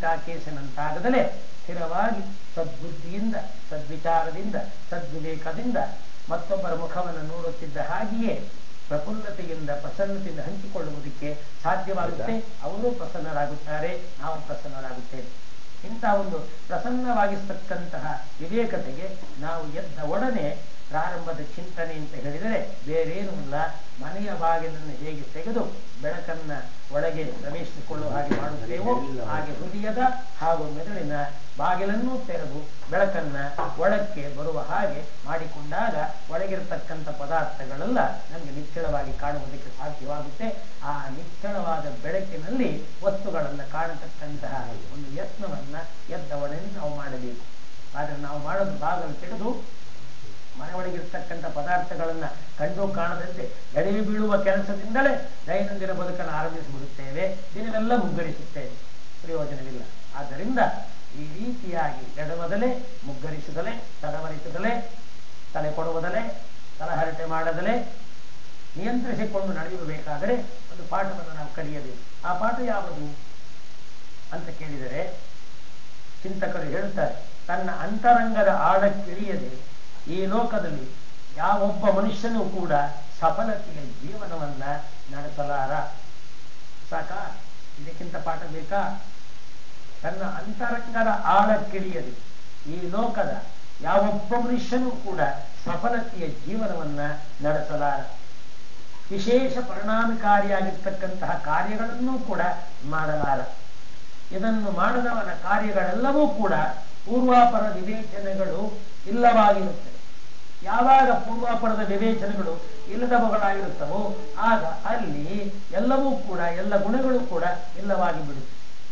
ಚಿಂತಾಕೇಶನಂತಾಗದಲೇ ಸ್ಥಿರವಾಗಿ ಸದ್ಬುದ್ಧಿಯಿಂದ ಸದ್ವಿಚಾರದಿಂದ ಸದ್ವಿವೇಕದಿಂದ ಮತ್ತೊಬ್ಬರ ಮುಖವನ್ನು ನೋಡುತ್ತಿದ್ದ ಹಾಗೆಯೇ ಪ್ರಫುಲ್ಲತೆಯಿಂದ ಪ್ರಸನ್ನತೆಯಿಂದ ಹಂಚಿಕೊಳ್ಳುವುದಕ್ಕೆ ಸಾಧ್ಯವಾಗುತ್ತೆ ಅವರು ಪ್ರಸನ್ನರಾಗುತ್ತಾರೆ ನಾವು ಪ್ರಸನ್ನರಾಗುತ್ತೇವೆ ಇಂಥ ಒಂದು ಪ್ರಸನ್ನವಾಗಿಸ್ತಕ್ಕಂತಹ ವಿವೇಕತೆಗೆ ನಾವು ಎದ್ದ ಒಡನೆ ಪ್ರಾರಂಭದ ಚಿಂತನೆ ಅಂತ ಹೇಳಿದರೆ ಬೇರೇನೂ ಇಲ್ಲ ಮನೆಯ ಬಾಗಿಲನ್ನು ಹೇಗೆ ತೆಗೆದು ಬೆಳಕನ್ನ ಒಳಗೆ ಪ್ರವೇಶಿಸಿಕೊಳ್ಳುವ ಹಾಗೆ ಮಾಡುತ್ತೇವೋ ಹಾಗೆ ಹೃದಯದ ಹಾಗೂ ಮೆದುಳಿನ ಬಾಗಿಲನ್ನು ತೆರೆದು ಬೆಳಕನ್ನ ಒಳಕ್ಕೆ ಬರುವ ಹಾಗೆ ಮಾಡಿಕೊಂಡಾಗ ಒಳಗಿರತಕ್ಕಂಥ ಪದಾರ್ಥಗಳೆಲ್ಲ ನಮಗೆ ನಿಚ್ಚಳವಾಗಿ ಕಾಣುವುದಕ್ಕೆ ಸಾಧ್ಯವಾಗುತ್ತೆ ಆ ನಿಚ್ಚಳವಾದ ಬೆಳಕಿನಲ್ಲಿ ವಸ್ತುಗಳನ್ನು ಕಾಣತಕ್ಕಂತಹ ಒಂದು ಯತ್ನವನ್ನ ಎದ್ದವಳನ್ನು ನಾವು ಮಾಡಬೇಕು ಆದರೆ ನಾವು ಮಾಡೋದು ಬಾಗಿಲು ತೆಗೆದು ಮನೆ ಒಳಗಿರ್ತಕ್ಕಂಥ ಪದಾರ್ಥಗಳನ್ನ ಕಂಡು ಕಾಣದಂತೆ ಎಡೆಗೆ ಬೀಳುವ ಕೆಲಸದಿಂದಲೇ ದೈನಂದಿನ ಬದುಕನ್ನು ಆರಂಭಿಸಿಬಿಡುತ್ತೇವೆ ದಿನವೆಲ್ಲ ಮುಗ್ಗರಿಸುತ್ತೇವೆ ಪ್ರಯೋಜನವಿಲ್ಲ ಆದ್ದರಿಂದ ಈ ರೀತಿಯಾಗಿ ಎಡವದಲೇ ಮುಗ್ಗರಿಸಿದಲೇ ತಡವರಿಸದಲೇ ತಲೆ ಕೊಡುವುದಲೇ ತಲಹರಟೆ ಮಾಡದಲೇ ನಿಯಂತ್ರಿಸಿಕೊಂಡು ನಡೆಯಬೇಕಾದರೆ ಒಂದು ಪಾಠವನ್ನು ನಾವು ಕಲಿಯಬೇಕು ಆ ಪಾಠ ಯಾವುದು ಅಂತ ಕೇಳಿದರೆ ಚಿಂತಕರು ಹೇಳ್ತಾರೆ ತನ್ನ ಅಂತರಂಗದ ಆಳಕ್ಕಿಳಿಯದೆ ಈ ಲೋಕದಲ್ಲಿ ಯಾವೊಬ್ಬ ಮನುಷ್ಯನೂ ಕೂಡ ಸಫಲತೆಯ ಜೀವನವನ್ನ ನಡೆಸಲಾರ ಸಾಕ ಇದಕ್ಕಿಂತ ಪಾಠ ಬೇಕಾ ತನ್ನ ಅಂತರಂಗದ ಆಳಕ್ಕಿಳಿಯದೆ ಈ ಲೋಕದ ಯಾವೊಬ್ಬ ಮನುಷ್ಯನೂ ಕೂಡ ಸಫಲತೆಯ ಜೀವನವನ್ನ ನಡೆಸಲಾರ ವಿಶೇಷ ಪರಿಣಾಮಕಾರಿಯಾಗಿರ್ತಕ್ಕಂತಹ ಕಾರ್ಯಗಳನ್ನು ಕೂಡ ಮಾಡಲಾರ ಇದನ್ನು ಮಾಡದವನ ಕಾರ್ಯಗಳೆಲ್ಲವೂ ಕೂಡ ಪೂರ್ವಾಪರ ವಿವೇಚನೆಗಳು ಇಲ್ಲವಾಗಿರುತ್ತವೆ ಯಾವಾಗ ಪೂರ್ವಾಪರದ ವಿವೇಚನೆಗಳು ಇಲ್ಲದವುಗಳಾಗಿರುತ್ತವೋ ಆಗ ಅಲ್ಲಿ ಎಲ್ಲವೂ ಕೂಡ ಎಲ್ಲ ಗುಣಗಳು ಕೂಡ ಇಲ್ಲವಾಗಿ ಬಿಡುತ್ತೆ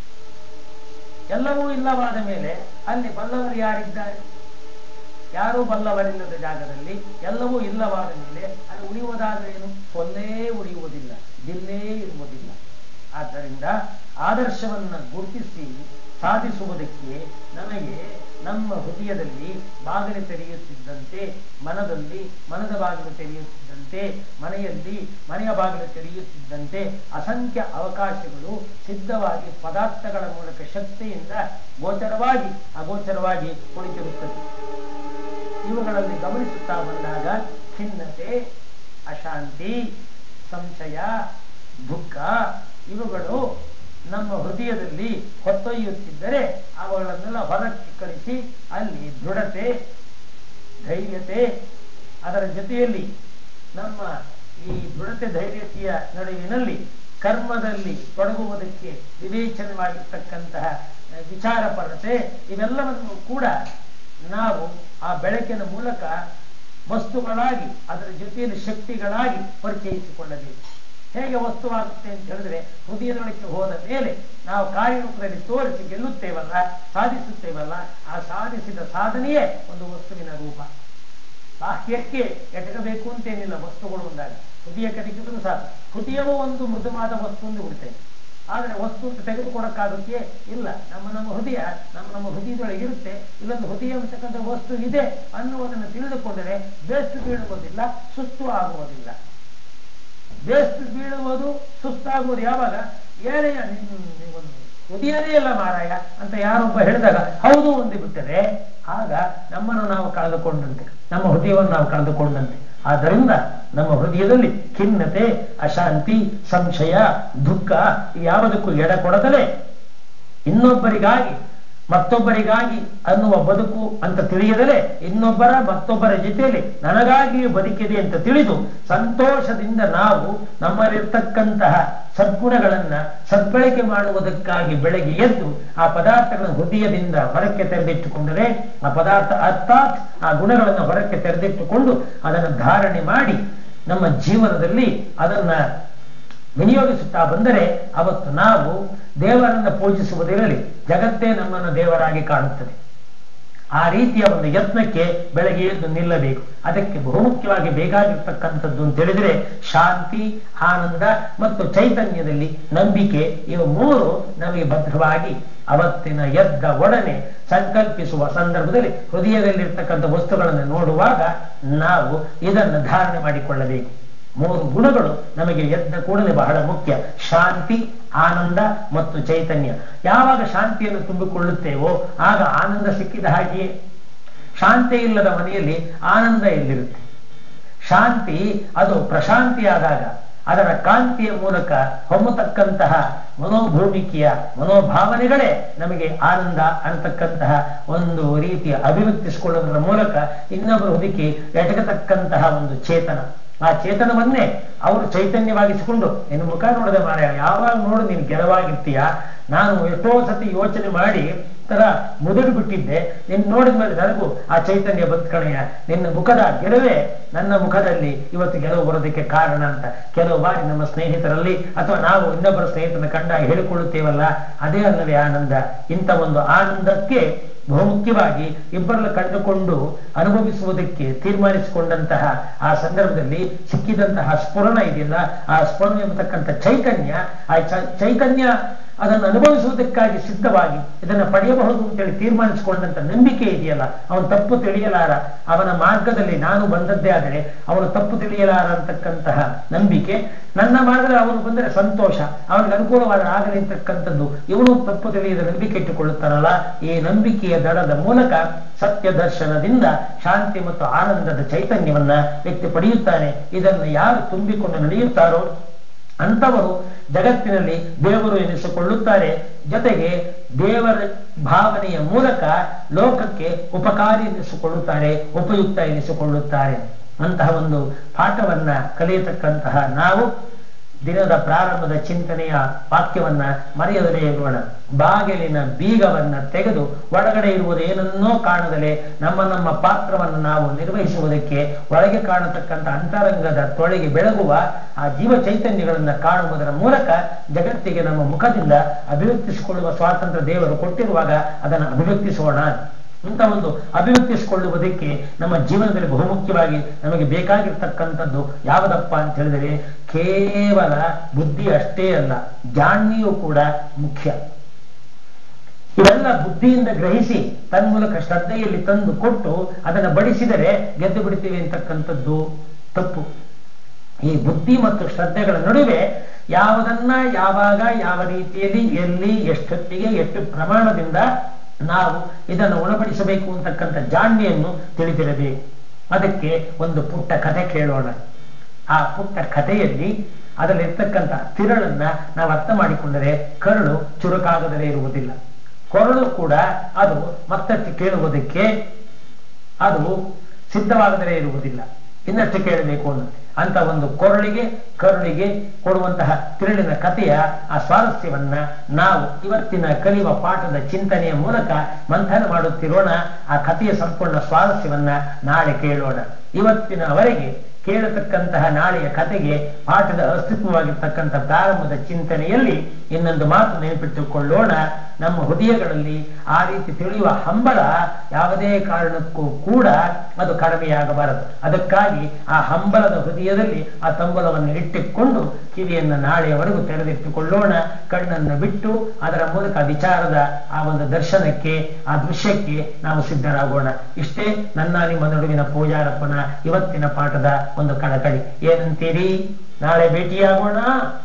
ಎಲ್ಲವೂ ಇಲ್ಲವಾದ ಮೇಲೆ ಅಲ್ಲಿ ಬಲ್ಲವರು ಯಾರಿದ್ದಾರೆ ಯಾರೂ ಬಲ್ಲವರಿಲ್ಲದ ಜಾಗದಲ್ಲಿ ಎಲ್ಲವೂ ಇಲ್ಲವಾದ ಮೇಲೆ ಅಲ್ಲಿ ಉಳಿಯುವುದಾದ್ರೇನು ಸೊನ್ನೇ ಉಳಿಯುವುದಿಲ್ಲ ದಿಲ್ಲೇ ಇರುವುದಿಲ್ಲ ಆದ್ದರಿಂದ ಆದರ್ಶವನ್ನ ಗುರುತಿಸಿ ಸಾಧಿಸುವುದಕ್ಕೆ ನಮಗೆ ನಮ್ಮ ಹೃದಯದಲ್ಲಿ ಬಾಗಿಲು ತೆರೆಯುತ್ತಿದ್ದಂತೆ ಮನದಲ್ಲಿ ಮನದ ಬಾಗಿಲು ತೆರೆಯುತ್ತಿದ್ದಂತೆ ಮನೆಯಲ್ಲಿ ಮನೆಯ ಬಾಗಿಲು ತೆರೆಯುತ್ತಿದ್ದಂತೆ ಅಸಂಖ್ಯ ಅವಕಾಶಗಳು ಸಿದ್ಧವಾಗಿ ಪದಾರ್ಥಗಳ ಮೂಲಕ ಶಕ್ತಿಯಿಂದ ಗೋಚರವಾಗಿ ಅಗೋಚರವಾಗಿ ಕುಳಿತಿರುತ್ತದೆ ಇವುಗಳಲ್ಲಿ ಗಮನಿಸುತ್ತಾ ಬಂದಾಗ ಖಿನ್ನತೆ ಅಶಾಂತಿ ಸಂಶಯ ದುಃಖ ಇವುಗಳು ನಮ್ಮ ಹೃದಯದಲ್ಲಿ ಹೊತ್ತೊಯ್ಯುತ್ತಿದ್ದರೆ ಅವುಗಳನ್ನೆಲ್ಲ ಹೊರಕ್ಕೆ ಕಳಿಸಿ ಅಲ್ಲಿ ದೃಢತೆ ಧೈರ್ಯತೆ ಅದರ ಜೊತೆಯಲ್ಲಿ ನಮ್ಮ ಈ ದೃಢತೆ ಧೈರ್ಯತೆಯ ನಡುವಿನಲ್ಲಿ ಕರ್ಮದಲ್ಲಿ ತೊಡಗುವುದಕ್ಕೆ ವಿವೇಚನವಾಗಿರ್ತಕ್ಕಂತಹ ವಿಚಾರಪರತೆ ಇವೆಲ್ಲವನ್ನು ಕೂಡ ನಾವು ಆ ಬೆಳಕಿನ ಮೂಲಕ ವಸ್ತುಗಳಾಗಿ ಅದರ ಜೊತೆಯಲ್ಲಿ ಶಕ್ತಿಗಳಾಗಿ ಪರಿಚಯಿಸಿಕೊಳ್ಳಬೇಕು ಹೇಗೆ ವಸ್ತುವಾಗುತ್ತೆ ಅಂತ ಹೇಳಿದ್ರೆ ಹೃದಯದೊಳಕ್ಕೆ ಹೋದ ಮೇಲೆ ನಾವು ಕಾರ್ಯರೂಪದಲ್ಲಿ ತೋರಿಸಿ ಗೆಲ್ಲುತ್ತೇವಲ್ಲ ಸಾಧಿಸುತ್ತೇವಲ್ಲ ಆ ಸಾಧಿಸಿದ ಸಾಧನೆಯೇ ಒಂದು ವಸ್ತುವಿನ ರೂಪ ಬಾಹ್ಯಕ್ಕೆ ಎಟಕಬೇಕು ಅಂತೇನಿಲ್ಲ ವಸ್ತುಗಳು ಒಂದಾಗ ಹೃದಯ ಕಟಕಿದ್ರು ಸಾಕು ಹೃದಯವೂ ಒಂದು ಮೃದುವಾದ ವಸ್ತು ಎಂದು ಬಿಡ್ತೇವೆ ಆದರೆ ವಸ್ತು ಅಂತ ತೆಗೆದುಕೊಡಕ್ಕಾಗುತ್ತೆ ಇಲ್ಲ ನಮ್ಮ ನಮ್ಮ ಹೃದಯ ನಮ್ಮ ನಮ್ಮ ಹೃದಯದೊಳಗೆ ಇರುತ್ತೆ ಇಲ್ಲೊಂದು ಹೃದಯ ಅಂತಕ್ಕಂಥ ವಸ್ತು ಇದೆ ಅನ್ನುವುದನ್ನು ತಿಳಿದುಕೊಂಡರೆ ಬೇಸ್ತು ಬೀಳುವುದಿಲ್ಲ ಸುಸ್ತು ಆಗುವುದಿಲ್ಲ ಬೇಸ್ತು ಬೀಳುವುದು ಸುಸ್ತಾಗುವುದು ಯಾವಾಗ ಏನೆಯ ಒಂದು ಹೃದಯನೇ ಇಲ್ಲ ಮಾರಾಯ ಅಂತ ಯಾರೊಬ್ಬ ಹೇಳಿದಾಗ ಹೌದು ಒಂದು ಬಿಟ್ಟರೆ ಆಗ ನಮ್ಮನ್ನು ನಾವು ಕಳೆದುಕೊಂಡಂತೆ ನಮ್ಮ ಹೃದಯವನ್ನು ನಾವು ಕಳೆದುಕೊಂಡಂತೆ ಆದ್ದರಿಂದ ನಮ್ಮ ಹೃದಯದಲ್ಲಿ ಖಿನ್ನತೆ ಅಶಾಂತಿ ಸಂಶಯ ದುಃಖ ಯಾವುದಕ್ಕೂ ಎಡ ಕೊಡದಲೇ ಇನ್ನೊಬ್ಬರಿಗಾಗಿ ಮತ್ತೊಬ್ಬರಿಗಾಗಿ ಅನ್ನುವ ಬದುಕು ಅಂತ ತಿಳಿಯದಲೇ ಇನ್ನೊಬ್ಬರ ಮತ್ತೊಬ್ಬರ ಜೊತೆಯಲ್ಲಿ ನನಗಾಗಿಯೂ ಬದುಕಿದೆ ಅಂತ ತಿಳಿದು ಸಂತೋಷದಿಂದ ನಾವು ನಮ್ಮಲ್ಲಿರ್ತಕ್ಕಂತಹ ಸದ್ಗುಣಗಳನ್ನ ಸದ್ಬಳಕೆ ಮಾಡುವುದಕ್ಕಾಗಿ ಬೆಳಗ್ಗೆ ಎದ್ದು ಆ ಪದಾರ್ಥಗಳನ್ನು ಹೃದಯದಿಂದ ಹೊರಕ್ಕೆ ತೆರೆದಿಟ್ಟುಕೊಂಡರೆ ಆ ಪದಾರ್ಥ ಅರ್ಥಾತ್ ಆ ಗುಣಗಳನ್ನು ಹೊರಕ್ಕೆ ತೆರೆದಿಟ್ಟುಕೊಂಡು ಅದನ್ನು ಧಾರಣೆ ಮಾಡಿ ನಮ್ಮ ಜೀವನದಲ್ಲಿ ಅದನ್ನ ವಿನಿಯೋಗಿಸುತ್ತಾ ಬಂದರೆ ಅವತ್ತು ನಾವು ದೇವರನ್ನ ಪೂಜಿಸುವುದಿರಲಿ ಜಗತ್ತೇ ನಮ್ಮನ್ನು ದೇವರಾಗಿ ಕಾಣುತ್ತದೆ ಆ ರೀತಿಯ ಒಂದು ಯತ್ನಕ್ಕೆ ಬೆಳಗ್ಗೆ ಎದ್ದು ನಿಲ್ಲಬೇಕು ಅದಕ್ಕೆ ಬಹುಮುಖ್ಯವಾಗಿ ಬೇಕಾಗಿರ್ತಕ್ಕಂಥದ್ದು ಅಂತ ಹೇಳಿದ್ರೆ ಶಾಂತಿ ಆನಂದ ಮತ್ತು ಚೈತನ್ಯದಲ್ಲಿ ನಂಬಿಕೆ ಇವು ಮೂರು ನಮಗೆ ಭದ್ರವಾಗಿ ಅವತ್ತಿನ ಎದ್ದ ಒಡನೆ ಸಂಕಲ್ಪಿಸುವ ಸಂದರ್ಭದಲ್ಲಿ ಹೃದಯದಲ್ಲಿರ್ತಕ್ಕಂಥ ವಸ್ತುಗಳನ್ನು ನೋಡುವಾಗ ನಾವು ಇದನ್ನು ಧಾರಣೆ ಮಾಡಿಕೊಳ್ಳಬೇಕು ಮೂರು ಗುಣಗಳು ನಮಗೆ ಎದ್ದ ಕೂಡಲೇ ಬಹಳ ಮುಖ್ಯ ಶಾಂತಿ ಆನಂದ ಮತ್ತು ಚೈತನ್ಯ ಯಾವಾಗ ಶಾಂತಿಯನ್ನು ತುಂಬಿಕೊಳ್ಳುತ್ತೇವೋ ಆಗ ಆನಂದ ಸಿಕ್ಕಿದ ಹಾಗೆಯೇ ಶಾಂತಿ ಇಲ್ಲದ ಮನೆಯಲ್ಲಿ ಆನಂದ ಎಲ್ಲಿರುತ್ತೆ ಶಾಂತಿ ಅದು ಪ್ರಶಾಂತಿಯಾದಾಗ ಅದರ ಕಾಂತಿಯ ಮೂಲಕ ಹೊಮ್ಮತಕ್ಕಂತಹ ಮನೋಭೂಮಿಕೆಯ ಮನೋಭಾವನೆಗಳೇ ನಮಗೆ ಆನಂದ ಅನ್ನತಕ್ಕಂತಹ ಒಂದು ರೀತಿಯ ಅಭಿವ್ಯಕ್ತಿಸಿಕೊಳ್ಳುವುದರ ಮೂಲಕ ಇನ್ನೊಬ್ಬರ ಹುಡುಕಿ ಎಟಕತಕ್ಕಂತಹ ಒಂದು ಚೇತನ ಆ ಚೇತನವನ್ನೇ ಅವರು ಚೈತನ್ಯವಾಗಿಸಿಕೊಂಡು ನಿನ್ನ ಮುಖ ನೋಡದೆ ಮಾರಾಯ ಯಾವಾಗ ನೋಡು ನೀನು ಗೆಲವಾಗಿರ್ತೀಯ ನಾನು ಎಷ್ಟೋ ಸತಿ ಯೋಚನೆ ಮಾಡಿ ತರ ಮುದುಡು ಬಿಟ್ಟಿದ್ದೆ ನಿನ್ನ ನೋಡಿದ ಮೇಲೆ ನನಗೂ ಆ ಚೈತನ್ಯ ಬಂದ್ಕಣೆಯ ನಿನ್ನ ಮುಖದ ಗೆಲುವೇ ನನ್ನ ಮುಖದಲ್ಲಿ ಇವತ್ತು ಗೆಲುವು ಬರೋದಕ್ಕೆ ಕಾರಣ ಅಂತ ಕೆಲವು ಬಾರಿ ನಮ್ಮ ಸ್ನೇಹಿತರಲ್ಲಿ ಅಥವಾ ನಾವು ಇನ್ನೊಬ್ಬರ ಸ್ನೇಹಿತರನ್ನ ಕಂಡಾಗ ಹೇಳಿಕೊಳ್ಳುತ್ತೇವಲ್ಲ ಅದೇ ಅಲ್ಲವೇ ಆನಂದ ಇಂಥ ಒಂದು ಆನಂದಕ್ಕೆ ಬಹುಮುಖ್ಯವಾಗಿ ಇಬ್ಬರನ್ನ ಕಂಡುಕೊಂಡು ಅನುಭವಿಸುವುದಕ್ಕೆ ತೀರ್ಮಾನಿಸಿಕೊಂಡಂತಹ ಆ ಸಂದರ್ಭದಲ್ಲಿ ಸಿಕ್ಕಿದಂತಹ ಸ್ಫುರಣ ಇದೆಯಲ್ಲ ಆ ಸ್ಫುರಣ ಎಂಬತಕ್ಕಂಥ ಚೈತನ್ಯ ಆ ಚ- ಚೈತನ್ಯ ಅದನ್ನು ಅನುಭವಿಸುವುದಕ್ಕಾಗಿ ಸಿದ್ಧವಾಗಿ ಇದನ್ನು ಪಡೆಯಬಹುದು ಅಂತೇಳಿ ತೀರ್ಮಾನಿಸಿಕೊಂಡಂತ ನಂಬಿಕೆ ಇದೆಯಲ್ಲ ಅವನು ತಪ್ಪು ತಿಳಿಯಲಾರ ಅವನ ಮಾರ್ಗದಲ್ಲಿ ನಾನು ಬಂದದ್ದೇ ಆದರೆ ಅವನು ತಪ್ಪು ತಿಳಿಯಲಾರ ಅಂತಕ್ಕಂತಹ ನಂಬಿಕೆ ನನ್ನ ಮಾರ್ಗದಲ್ಲಿ ಅವನು ಬಂದರೆ ಸಂತೋಷ ಅವನಿಗೆ ಅನುಕೂಲವಾದ ಆಗಲಿ ಅಂತಕ್ಕಂಥದ್ದು ಇವನು ತಪ್ಪು ತಿಳಿಯದ ನಂಬಿಕೆ ಇಟ್ಟುಕೊಳ್ಳುತ್ತಾನಲ್ಲ ಈ ನಂಬಿಕೆಯ ದಡದ ಮೂಲಕ ಸತ್ಯ ದರ್ಶನದಿಂದ ಶಾಂತಿ ಮತ್ತು ಆನಂದದ ಚೈತನ್ಯವನ್ನ ವ್ಯಕ್ತಿ ಪಡೆಯುತ್ತಾನೆ ಇದನ್ನು ಯಾರು ತುಂಬಿಕೊಂಡು ನಡೆಯುತ್ತಾರೋ ಅಂಥವರು ಜಗತ್ತಿನಲ್ಲಿ ದೇವರು ಎನಿಸಿಕೊಳ್ಳುತ್ತಾರೆ ಜೊತೆಗೆ ದೇವರ ಭಾವನೆಯ ಮೂಲಕ ಲೋಕಕ್ಕೆ ಉಪಕಾರಿ ಎನಿಸಿಕೊಳ್ಳುತ್ತಾರೆ ಉಪಯುಕ್ತ ಎನಿಸಿಕೊಳ್ಳುತ್ತಾರೆ ಅಂತಹ ಒಂದು ಪಾಠವನ್ನ ಕಲಿಯತಕ್ಕಂತಹ ನಾವು ದಿನದ ಪ್ರಾರಂಭದ ಚಿಂತನೆಯ ವಾಕ್ಯವನ್ನ ಮರೆಯದಲೇ ಇರೋಣ ಬಾಗಿಲಿನ ಬೀಗವನ್ನ ತೆಗೆದು ಒಳಗಡೆ ಇರುವುದು ಏನನ್ನೋ ಕಾಣದಲೇ ನಮ್ಮ ನಮ್ಮ ಪಾತ್ರವನ್ನು ನಾವು ನಿರ್ವಹಿಸುವುದಕ್ಕೆ ಒಳಗೆ ಕಾಣತಕ್ಕಂಥ ಅಂತರಂಗದ ತೊಳೆಗೆ ಬೆಳಗುವ ಆ ಜೀವ ಚೈತನ್ಯಗಳನ್ನ ಕಾಣುವುದರ ಮೂಲಕ ಜಗತ್ತಿಗೆ ನಮ್ಮ ಮುಖದಿಂದ ಅಭಿವ್ಯಕ್ತಿಸಿಕೊಳ್ಳುವ ಸ್ವಾತಂತ್ರ್ಯ ದೇವರು ಕೊಟ್ಟಿರುವಾಗ ಅದನ್ನು ಅಭಿವ್ಯಕ್ತಿಸೋಣ ಇಂಥ ಒಂದು ಅಭಿವ್ಯಕ್ತಿಸಿಕೊಳ್ಳುವುದಕ್ಕೆ ನಮ್ಮ ಜೀವನದಲ್ಲಿ ಬಹುಮುಖ್ಯವಾಗಿ ನಮಗೆ ಬೇಕಾಗಿರ್ತಕ್ಕಂಥದ್ದು ಯಾವುದಪ್ಪ ಅಂತ ಹೇಳಿದರೆ ಕೇವಲ ಬುದ್ಧಿ ಅಷ್ಟೇ ಅಲ್ಲ ಜಾಣ್ಮೆಯೂ ಕೂಡ ಮುಖ್ಯ ಇವೆಲ್ಲ ಬುದ್ಧಿಯಿಂದ ಗ್ರಹಿಸಿ ತನ್ಮೂಲಕ ಶ್ರದ್ಧೆಯಲ್ಲಿ ತಂದು ಕೊಟ್ಟು ಅದನ್ನು ಬಡಿಸಿದರೆ ಗೆದ್ದು ಬಿಡ್ತೀವಿ ಅಂತಕ್ಕಂಥದ್ದು ತಪ್ಪು ಈ ಬುದ್ಧಿ ಮತ್ತು ಶ್ರದ್ಧೆಗಳ ನಡುವೆ ಯಾವುದನ್ನ ಯಾವಾಗ ಯಾವ ರೀತಿಯಲ್ಲಿ ಎಲ್ಲಿ ಎಷ್ಟೊತ್ತಿಗೆ ಎಷ್ಟು ಪ್ರಮಾಣದಿಂದ ನಾವು ಇದನ್ನು ಉಣಬಡಿಸಬೇಕು ಅಂತಕ್ಕಂಥ ಜಾಣ್ಮೆಯನ್ನು ತಿಳಿದಿರಬೇಕು ಅದಕ್ಕೆ ಒಂದು ಪುಟ್ಟ ಕಥೆ ಕೇಳೋಣ ಆ ಪುಟ್ಟ ಕಥೆಯಲ್ಲಿ ಅದರಲ್ಲಿರ್ತಕ್ಕಂಥ ತಿರಳನ್ನ ನಾವು ಅರ್ಥ ಮಾಡಿಕೊಂಡರೆ ಕರಳು ಚುರುಕಾಗದಲೇ ಇರುವುದಿಲ್ಲ ಕೊರಳು ಕೂಡ ಅದು ಮತ್ತಷ್ಟು ಕೇಳುವುದಕ್ಕೆ ಅದು ಸಿದ್ಧವಾಗದಲೇ ಇರುವುದಿಲ್ಲ ಇನ್ನಷ್ಟು ಕೇಳಬೇಕು ಅನ್ನೋದು ಅಂತ ಒಂದು ಕೊರಳಿಗೆ ಕರುಳಿಗೆ ಕೊಡುವಂತಹ ತಿರುಳಿನ ಕಥೆಯ ಆ ಸ್ವಾರಸ್ಯವನ್ನ ನಾವು ಇವತ್ತಿನ ಕಲಿಯುವ ಪಾಠದ ಚಿಂತನೆಯ ಮೂಲಕ ಮಂಥನ ಮಾಡುತ್ತಿರೋಣ ಆ ಕಥೆಯ ಸಂಪೂರ್ಣ ಸ್ವಾರಸ್ಯವನ್ನ ನಾಳೆ ಕೇಳೋಣ ಇವತ್ತಿನವರೆಗೆ ಕೇಳತಕ್ಕಂತಹ ನಾಳೆಯ ಕಥೆಗೆ ಪಾಠದ ಅಸ್ತಿತ್ವವಾಗಿರ್ತಕ್ಕಂಥ ಪ್ರಾರಂಭದ ಚಿಂತನೆಯಲ್ಲಿ ಇನ್ನೊಂದು ಮಾತು ನೆನಪಿಟ್ಟುಕೊಳ್ಳೋಣ ನಮ್ಮ ಹೃದಯಗಳಲ್ಲಿ ಆ ರೀತಿ ತಿಳಿಯುವ ಹಂಬಲ ಯಾವುದೇ ಕಾರಣಕ್ಕೂ ಕೂಡ ಅದು ಕಡಿಮೆಯಾಗಬಾರದು ಅದಕ್ಕಾಗಿ ಆ ಹಂಬಲದ ಹೃದಯದಲ್ಲಿ ಆ ತಂಬಲವನ್ನು ಇಟ್ಟುಕೊಂಡು ಕಿವಿಯನ್ನು ನಾಳೆಯವರೆಗೂ ತೆರೆದಿಟ್ಟುಕೊಳ್ಳೋಣ ಕಣ್ಣನ್ನು ಬಿಟ್ಟು ಅದರ ಮೂಲಕ ವಿಚಾರದ ಆ ಒಂದು ದರ್ಶನಕ್ಕೆ ಆ ದೃಶ್ಯಕ್ಕೆ ನಾವು ಸಿದ್ಧರಾಗೋಣ ಇಷ್ಟೇ ನನ್ನ ನಿಮ್ಮ ನಡುವಿನ ಪೂಜಾರಪ್ಪನ ಇವತ್ತಿನ ಪಾಠದ ಒಂದು ಕಳಕಳಿ ಏನಂತೀರಿ ನಾಳೆ ಭೇಟಿಯಾಗೋಣ